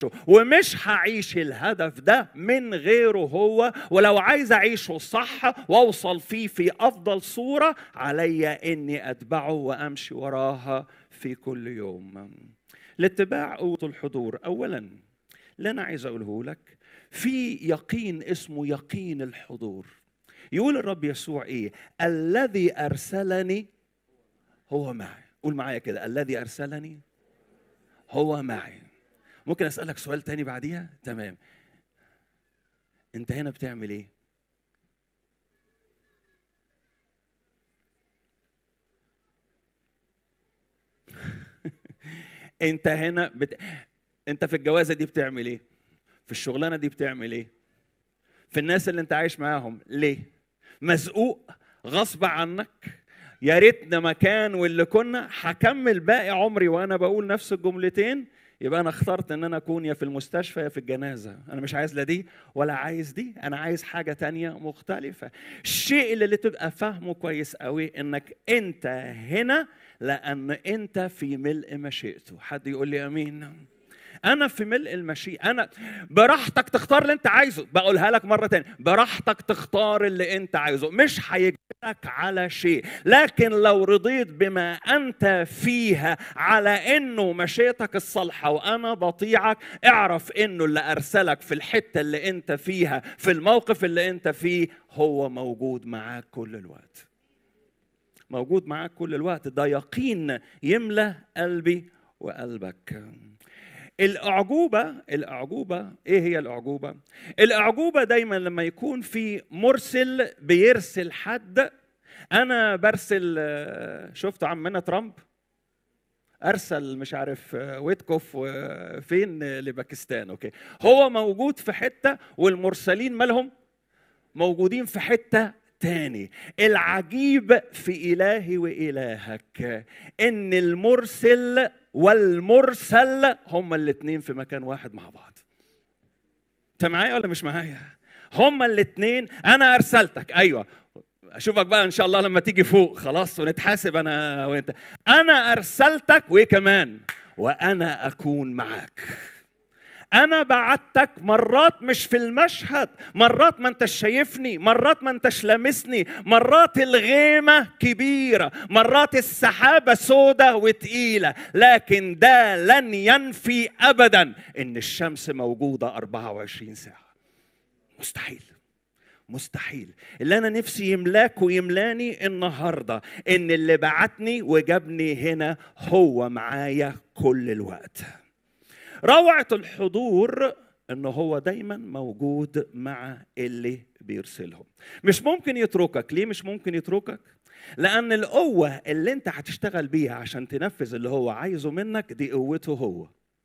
ومش هعيش الهدف ده من غيره هو ولو عايز اعيشه صح واوصل فيه في افضل صوره عليا اني اتبعه وامشي وراها في كل يوم الاتباع قوه الحضور اولا اللي انا عايز اقوله لك في يقين اسمه يقين الحضور يقول الرب يسوع ايه الذي ارسلني هو معي قول معايا كده الذي ارسلني هو معي ممكن اسالك سؤال تاني بعديها تمام انت هنا بتعمل ايه انت هنا بت... انت في الجوازه دي بتعمل ايه في الشغلانه دي بتعمل ايه في الناس اللي انت عايش معاهم ليه مزقوق غصب عنك يا ريتنا مكان واللي كنا هكمل باقي عمري وانا بقول نفس الجملتين يبقى انا اخترت ان انا اكون يا في المستشفى يا في الجنازه انا مش عايز لا دي ولا عايز دي انا عايز حاجه تانية مختلفه الشيء اللي, اللي تبقى فاهمه كويس قوي انك انت هنا لان انت في ملء مشيئته حد يقول لي امين انا في ملء المشيئه انا براحتك تختار اللي انت عايزه بقولها لك مره تانية براحتك تختار اللي انت عايزه مش هيجبرك على شيء لكن لو رضيت بما انت فيها على انه مشيئتك الصالحه وانا بطيعك اعرف انه اللي ارسلك في الحته اللي انت فيها في الموقف اللي انت فيه هو موجود معاك كل الوقت موجود معاك كل الوقت ده يقين يملى قلبي وقلبك الأعجوبة الأعجوبة إيه هي الأعجوبة؟ الأعجوبة دايما لما يكون في مرسل بيرسل حد أنا برسل شفتوا عمنا ترامب ارسل مش عارف ويتكوف فين لباكستان اوكي هو موجود في حته والمرسلين مالهم موجودين في حته تاني العجيب في إلهي وإلهك إن المرسل والمرسل هما الاتنين في مكان واحد مع بعض انت معايا ولا مش معايا هما الاتنين انا ارسلتك ايوه اشوفك بقى ان شاء الله لما تيجي فوق خلاص ونتحاسب انا وانت انا ارسلتك وايه كمان وانا اكون معاك انا بعتك مرات مش في المشهد مرات ما انتش شايفني مرات ما انتش لامسني مرات الغيمة كبيرة مرات السحابة سودة وتقيلة لكن ده لن ينفي أبدا إن الشمس موجودة 24 ساعة مستحيل مستحيل اللي انا نفسي يملاك ويملاني النهارده ان اللي بعتني وجابني هنا هو معايا كل الوقت روعة الحضور انه هو دايما موجود مع اللي بيرسلهم مش ممكن يتركك ليه مش ممكن يتركك لان القوة اللي انت هتشتغل بيها عشان تنفذ اللي هو عايزه منك دي قوته هو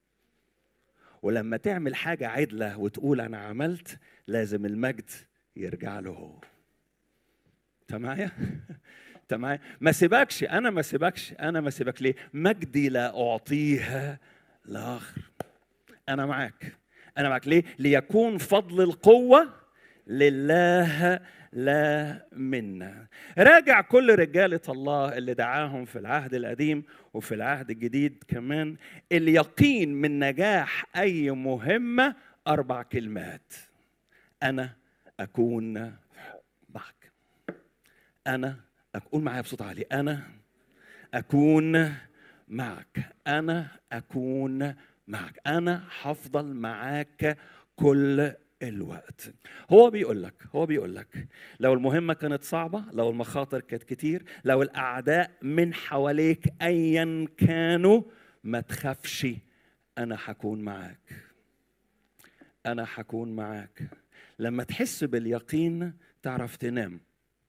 ولما تعمل حاجة عدلة وتقول أنا عملت لازم المجد يرجع له هو أنت معايا؟ أنت معايا؟ ما سيبكش أنا ما سيبكش أنا ما سيبك ليه؟ مجدي لا أعطيها لاخر انا معاك انا معاك ليه ليكون فضل القوه لله لا منا راجع كل رجالة الله اللي دعاهم في العهد القديم وفي العهد الجديد كمان اليقين من نجاح أي مهمة أربع كلمات أنا أكون معك أنا أقول معايا بصوت عالي أنا أكون معك انا اكون معك انا هفضل معاك كل الوقت هو بيقول لك هو بيقول لك لو المهمه كانت صعبه لو المخاطر كانت كتير لو الاعداء من حواليك ايا كانوا ما تخافش انا هكون معاك انا هكون معاك لما تحس باليقين تعرف تنام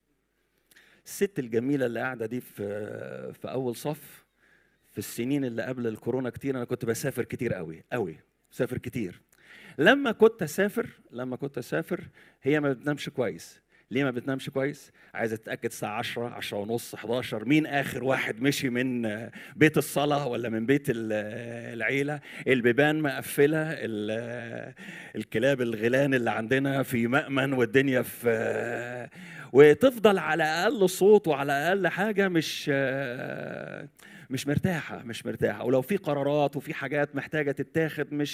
الست الجميله اللي قاعده دي في في اول صف في السنين اللي قبل الكورونا كتير انا كنت بسافر كتير قوي قوي بسافر كتير لما كنت اسافر لما كنت اسافر هي ما بتنامش كويس ليه ما بتنامش كويس عايزه تتاكد الساعه 10 10 ونص 11 مين اخر واحد مشي من بيت الصلاه ولا من بيت العيله البيبان مقفله الكلاب الغيلان اللي عندنا في مأمن والدنيا في وتفضل على اقل صوت وعلى اقل حاجه مش مش مرتاحه مش مرتاحه ولو في قرارات وفي حاجات محتاجه تتاخد مش